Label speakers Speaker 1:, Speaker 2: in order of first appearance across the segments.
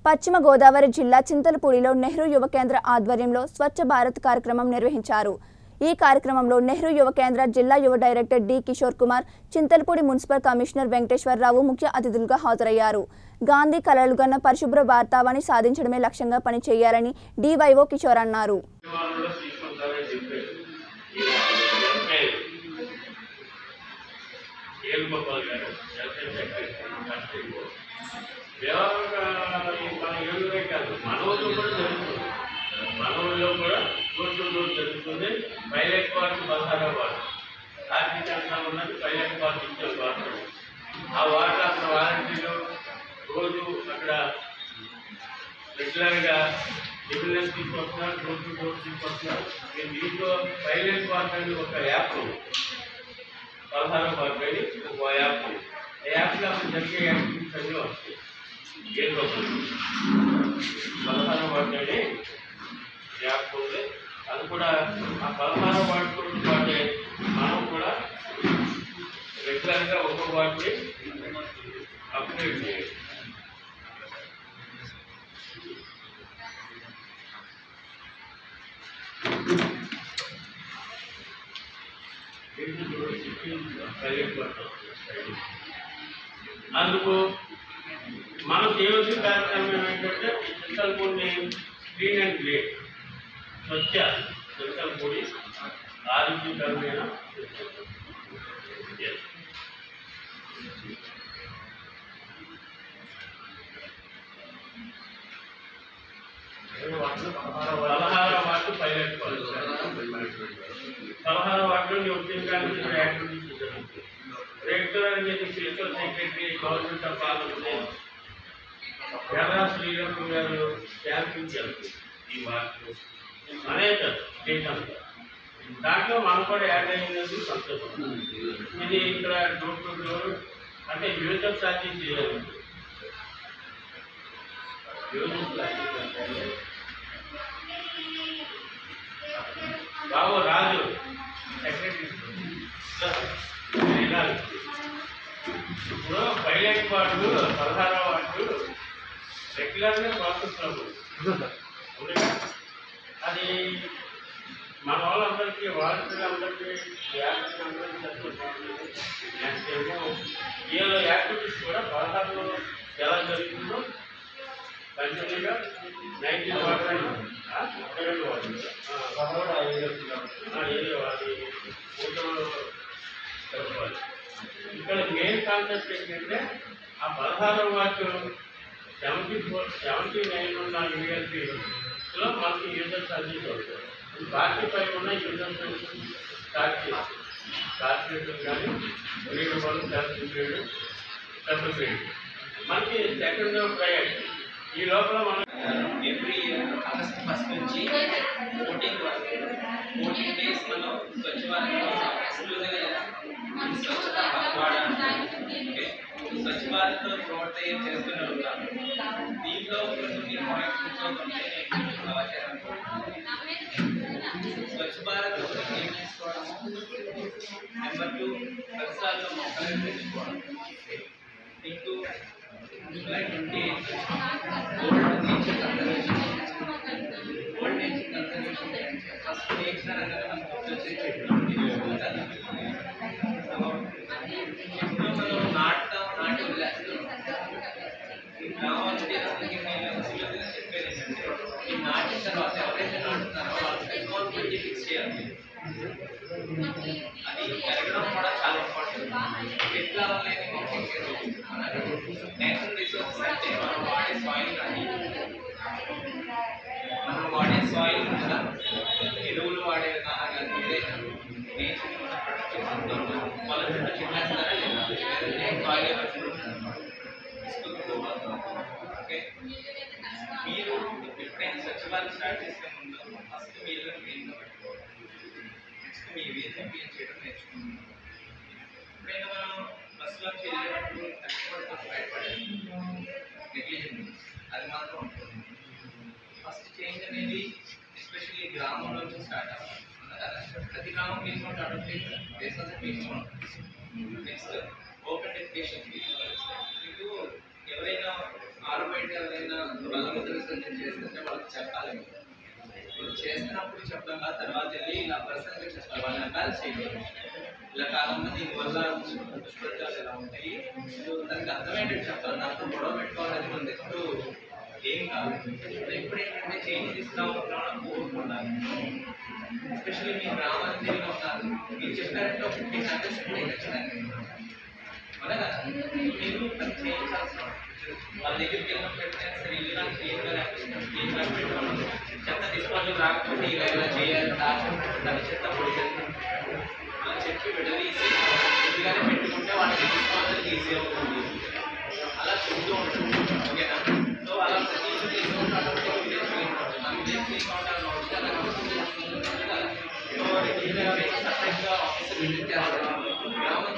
Speaker 1: పశ్చిమ గోదావరి జిల్లా చింతలపూడిలో నెహ్రూ యువ కేంద్ర ఆధ్వర్యంలో స్వచ్ఛ భారత్ కార్యక్రమం నిర్వహించారు ఈ కార్యక్రమంలో నెహ్రూ యువ కేంద్ర జిల్లా యువ director D Kishore Kumar Chintalapudi municipal commissioner Venkateswararao ముఖ్య అతిథులుగా హాజరయ్యారు గాంధీ కలలుగన్న పరిశుభ్ర వాతావరణాన్ని సాధించడమే లక్ష్యంగా పనిచేయాలని డివైఓ కిషోర్ అన్నారు
Speaker 2: విమానంలో తీసుకుంటారని చెప్పారు ఏలుగోపాల్ గారు వ్యవసాయ సెక్రటరీ రాష్ట్రీయ వ్యవహారంగా మన ఏళ్ళుగా కాదు మన ఊళ్ళో కూడా జరుగుతుంది మన ఊళ్ళో కూడా రోజు రోజు జరుగుతుంది పైలట్ పార్క్ బసారా వాటర్ ఆర్థిక అంశం ఉన్నది పైలట్ పార్క్ ఇచ్చే వాటర్ ఆ వాటర్ అక్కడ వారంటీలో రోజు అక్కడ రెగ్యులర్గా డివిజన్ తీసుకొస్తున్నారు డోర్ టు డోర్ తీసుకొస్తున్నారు నేను దీంట్లో సైలెంట్ వార్క్ అని ఒక యాప్ ఉంది. పదహారో వార్క్ అని ఒక యాప్ ఉంది. ఆ యాప్లో అప్పుడు జరిగే యాక్టివిటీస్ అన్నీ వస్తాయి ఏం రోజులు పదహారో వార్క్ అని యాప్ ఉంది అది కూడా ఆ పదహారో వార్క్ వాటి మనం కూడా రెగ్యులర్గా ఒక్కొక్క వాటిని అప్గ్రేడ్ చేయాలి అందుకు మనం చేయవలసిన కార్యక్రమం ఏంటంటే చింతలపూడిని clean and great Swachh Chintalapudi ఆరోగ్యకరమైన Yes. పదహారవ వార్డు పైలట్ పదహారవ వార్డులో నీ ఉద్యోగానికి ఇక్కడ యాక్టివిటీస్ జరుగుతుంది రెగ్యులర్ మీకు principal secretary government of Andhra Pradesh Erra Srirangam garu camping జరుగుతుంది ఈ వార్డు అనేక దేశంలో దాంట్లో మనం కూడా యాడ్ అయినందుకు సంతోషం ఇది ఇక్కడ డోర్ టు డోర్ అంటే యూజర్ ఛార్జెస్ చేయాలి యూజర్ ఛార్జెస్ అంటే బాబు రాజు సెక్రటరీ వినాలి. ఇప్పుడు పైలట్ వార్డు పదహారవ వార్డు రెగ్యులర్గా ప్రాసెస్లో ఉంది అది మన వాళ్ళందరికీ వాలంటీర్లందరికీ యాక్టివిటీ అందరికీ నెక్స్ట్ ఏమో ఏదో యాక్టివిటీస్ కూడా పదహారులో ఎలా జరుగుతుందో కంటిన్యూగా నైన్టీన్ వాటర్ ఇక్కడ మెయిన్ కాన్సెప్ట్ ఏంటంటే ఆ పదహారవ వాటి సెవెంటీ ఫోర్ సెవెంటీ నైన్ ఉన్న యూఎల్పీలో మనకి యూజర్ సర్వీస్ అవుతుంది ఫార్టీ ఫైవ్ ఉన్న యూజర్ సర్వీస్ స్టార్ట్ చేసి కార్పొరేటర్ కానీ grade one seventh grade double grade మనకి సెకండ్ ప్రయారిటీ ఈ లోపల మనం
Speaker 3: ఎవ్రీ ఇయర్ ఆగస్ట్ ఫస్ట్ నుంచి ఫోర్టీన్ వరకు ఫోర్టీన్ డేస్ మనం స్వచ్ఛ భారత్ కోసం ఎక్స్క్లూజివ్గా చేస్తాం ఇది స్వచ్ఛత పక్వాడ ఓకే స్వచ్ఛ భారత్ ప్రోత్సహం చేస్తూనే ఉంటాం దీంట్లో కొన్ని పాయింట్స్ కూర్చోకుంటే కవర్ స్వచ్ఛ భారత్ ఏం చేసుకోవడము నెంబర్ టూ పరిసరాల్లో మొక్కలు పెంచుకోవడం ఇంటూ July twenty eighth world nature conservation world nature conservation first nature అనగా మనకు గుర్తొచ్చే చెట్లు చెట్లు మనం నాటుతాం నాటి వదిలేస్తాం ఈ గ్రామాలకి నేను సులువుగా చెప్పేది ఏంటంటే ఈ నాటిన తర్వాత ఎవరైతే నాటుతారో వాళ్ళకి టెక్నాలజీ ఫిక్స్ చేయాలి అది పెరగడం కూడా చాలా ఇంపార్టెంట్ ఎట్లా అనేది నేచురల్ రిసోర్సెస్ అంటే మనం వాడే సాయిల్ కానీ మనం వాడే సాయిల్ కదా ఎరువులు వాడే విధానం కానీ ఏదైనా నేచర్ మనం ప్రొటెక్ట్ చేసుకుంటాం వాళ్ళ చుట్టూ చిన్నేస్తారా లేదా సాయిల్ ఓకే మీరు ఎప్పుడైనా స్వచ్ఛ భారత్ స్టార్ట్ చేసే ముందు ఫస్ట్ మీరు క్లీన్గా పెట్టుకోవాలి నెక్స్ట్ మీ వేదిక క్లీన్ చేయడం నేర్చుకుంటున్నాం ఎప్పుడైనా మనం బస్సులో వెళ్ళేటప్పుడు కష్టపడుతూ బయటపడాలి నెగ్లిజెన్స్ అది మాత్రం ఉంటుంది ఫస్ట్ చేంజ్ అనేది ఎస్పెషల్లీ గ్రామంలో నుంచి స్టార్ట్ అవ్వాలి అవునా కదా? ప్రతి గ్రామం తీసుకుంటే అడగలేదు దేశం తీసుకుంటాం నెక్స్ట్ ఓపెన్ ఎడ్యుకేషన్ మీకు ఎవరైనా ఆరు బయట ఎవరైనా బలవంతుల విసర్జన చేస్తుంటే వాళ్ళకి చెప్పాలి మీరు చేస్తున్నప్పుడు చెప్పడం కాదు తర్వాత వెళ్ళి ఇలా పర్సనల్గా చెప్పాలి వాళ్ళని అడ్వాన్స్ చేయాలి ఇలా కాలంలో దీనివల్ల దుష్ఫలితాలు ఎలా ఉంటాయి సో దానికి అర్థమయ్యేటట్టు చెప్పాలి దాంతో గొడవ పెట్టుకోవాలని మన నెక్స్ట్ ఏం కాదు ఇప్పుడు ఏంటంటే చేంజ్ తీసుకురావాలని కోరుకుంటాను ఎస్పెషల్లీ మీ గ్రామానికి తిరిగి ఉన్నారు మీరు చెప్పారంటే ఒక ఫిఫ్టీన్ హండ్రెడ్స్ ఖచ్చితంగా అలాగా మీరు అది చేయించాల్సిన వాళ్ళ దగ్గరికి వెళ్ళినప్పుడు ఎప్పుడైనా సరే ఇల్లు నాకు క్లీన్గా లేకపోతే క్లీన్గా పెట్టుకోవాలి చెత్త తీసుకోవాలి రాకపోతే ఇలా ఇలా చేయాలి దాచి దాని చెత్త పొడి చెత్త అలా చెప్పి విడదీసి ముందుగానే పెట్టుకుంటే వాళ్ళకి తీసుకోవాలని ఈజీ అవుతుంది అలా చెప్తూ ఉంటాం ఓకేనా సో అలా ప్రతి ఇల్లు తీసుకుంటాం విలేజ్ క్లీన్ మన విలేజ్ క్లీన్ కావడానికి వస్తే అలా సో క్లీన్గా సపరేట్గా ఆఫీసర్ విజిట్ చేస్తారు గ్రామం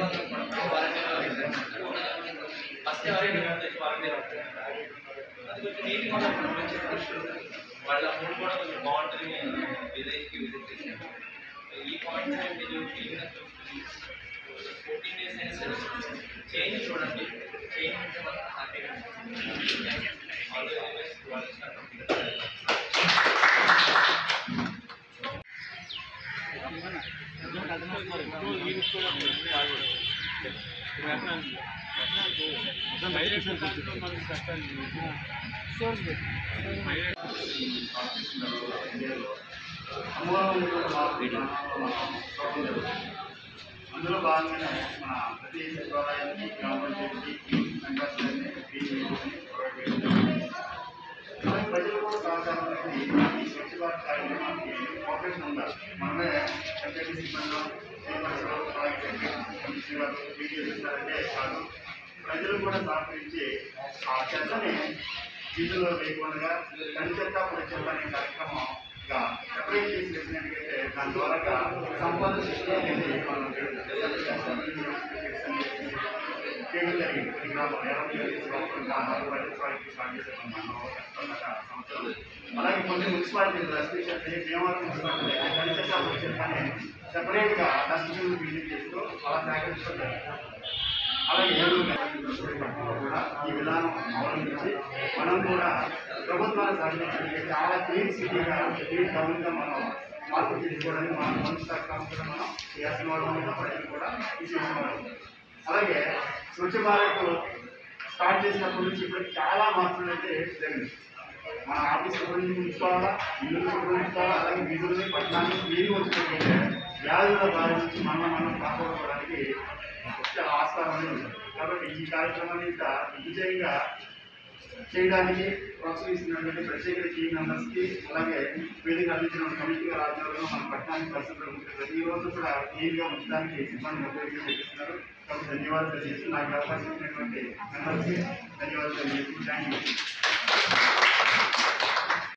Speaker 3: ఫస్ట్ ఎవరైనా తెచ్చి వారంటీ అది కొంచెం నీట్గా ఉన్నప్పుడు మంచి ఫ్రెష్ ఉంటుంది వాళ్ళ మూడు కూడా కొంచెం బాగుంటుంది విలేజ్కి విజిట్ చేసాను ఈ పాయింట్స్ మీరు క్లీన్గా ఫోర్టీన్ డేస్ అయినా సరే చేంజ్ చూడండి చేంజ్ అంటే మనకు హ్యాపీగా ఆల్ ది బెస్ట్ వాళ్ళు
Speaker 4: అందులో భాగంగానే మన ప్రతి సచివాలయానికి గ్రామ పంచాయతీకి మెంబర్స్ ప్రొవైడ్ చేయడం అలాగే ప్రజలు కూడా సహకారం అనేది ఈ స్వచ్ఛ భారత్ కార్యక్రమానికి కోఆపరేషన్ ఉండాలి మనమే పంచాయతీ సిబ్బంది శ్రీనివాసరావు అలాగే సెక్రటరీ శ్రీనివాసరావు వీడియో చేస్తారంటే కాదు ప్రజలు కూడా సహకరించి ఆ చెత్తని వీధుల్లో లేకుండా తడి చెత్త పొడి చెత్త అనే కార్యక్రమంగా సెపరేట్ చేసి వేసినట్టుగైతే దాని ద్వారా సంపద సృష్టి అనేది మనం చేయడం జరిగింది కొన్ని గ్రామాలు యాభై ఐదు సంవత్సరాలు గ్రామాలు మున్సిపాలిటీ స్టార్ట్ చేసాం మనం వస్తున్న సంవత్సరాలు అలాగే కొన్ని మున్సిపాలిటీలు ఎస్పెషల్లీ భీమవరం మున్సిపాలిటీ తడి చెత్త పొడి చెత్త అని సెపరేట్గా డస్ట్బిన్ విజిట్ చేస్తూ అలా సేకరించడం అలాగే ఏలూరు పట్టణంలో కూడా ఈ విధానం అవలంబించి మనం కూడా ప్రభుత్వాన్ని సాధించడానికి చాలా క్లీన్ సిటీగా క్లీన్ టౌన్గా మనం మార్పు చేసుకోవడానికి మన సంస్థ సంస్థలు మనం చేయాల్సిన వాళ్ళు ప్రజలు కూడా తీసేసిన వాళ్ళు అలాగే స్వచ్ఛ భారత్ స్టార్ట్ చేసినప్పటి నుంచి ఇప్పటికి చాలా మార్పులు అయితే జరిగింది మన ఆఫీస్ ఉపయోగించుకోవాలా ఇల్లు ఉపయోగించుకోవాలా అలాగే వీధుల్ని పట్టణాన్ని క్లీన్ వచ్చినట్లయితే వ్యాధుల బారి నుంచి మనం మనం కాపాడుకోవడానికి చాలా ఆస్కారం అనేది ఉంది కాబట్టి ఈ కార్యక్రమాన్ని ఇంకా విజయంగా చేయడానికి ప్రోత్సహిస్తున్నటువంటి ప్రత్యేక టీం మెంబర్స్కి అలాగే వేదిక అందించిన కమిటీ గారి ఆధ్వర్యంలో మన పట్టణానికి పరిస్థితులు ఉంటుంది ప్రతిరోజు కూడా క్లీన్గా ఉంచడానికి సిబ్బంది ఉపయోగించి చేస్తున్నారు కాబట్టి ధన్యవాదాలు తెలియజేస్తూ నాకు అవకాశం ఇచ్చినటువంటి మెంబర్స్కి ధన్యవాదాలు తెలియజేస్తూ థ్యాంక్ యూ